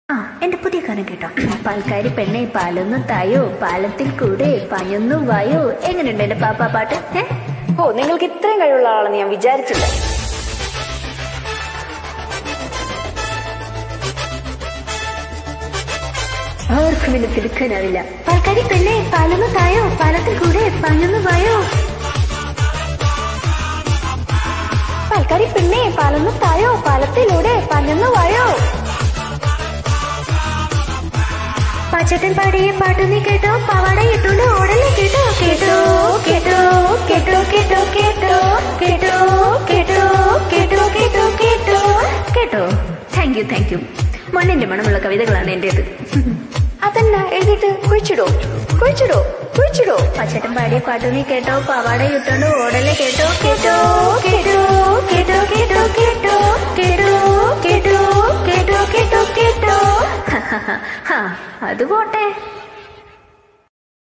ആ എന്റെ പുതിയ ഗാനം കേട്ടോ പാൽക്കാരി പെണ്ണെ പാലൊന്നു തായോ പാലത്തിൽ കൂടെ പഞ്ഞൊന്നു വായോ എങ്ങനെയുണ്ട് എന്റെ പാപ്പാ പാട്ട് ഏ ഓ നിങ്ങൾക്ക് ഇത്രയും കഴിവുള്ള ആളാണെന്ന് ഞാൻ വിചാരിച്ചില്ല ആർക്കും എന്നെ തിരുക്കാനാവില്ല പാൽക്കാരി പെണ്ണെ പാലൊന്നു തായോ പാലത്തിൽ കൂടെ പഞ്ഞൊന്നു വായോ പാൽക്കാരി പെണ്ണെ പാലൊന്നു തായോ പാലത്തിലൂടെ പഞ്ഞൊന്നു വായോ പാച്ചട്ടൻ പാടിയ പാട്ട് നീ കേട്ടോ പാവാട ഇട്ടുകൊണ്ട് ഓടല്ലേ കേട്ടോ കേട്ടോ കേട്ടോ കേട്ടോ കേട്ടോ കേട്ടോ കേട്ടോ കേട്ടോ കേട്ടോ കേട്ടോ കേട്ടോ കേട്ടോ താങ്ക് യു താങ്ക് യു മണ്ണിന്റെ മണമുള്ള കവിതകളാണ് എന്റേത് അതല്ല എഴുതിയിട്ട് കുഴിച്ചിടോ കുഴിച്ചിടോ കുഴിച്ചിടോ പച്ചട്ടൻ പാടിയ പാട്ട് നീ കേട്ടോ പാവാട ഇട്ടുകൊണ്ട് ഓടല്ലേ കേട്ടോ കേട്ടോ കേട്ടോ കേട്ടോ കേട്ടോ കേട്ടോ കേട്ടോ കേട്ടോ കേട്ടോ കേട്ടോ കേട്ടോ ഹാ, അത് പോട്ടെ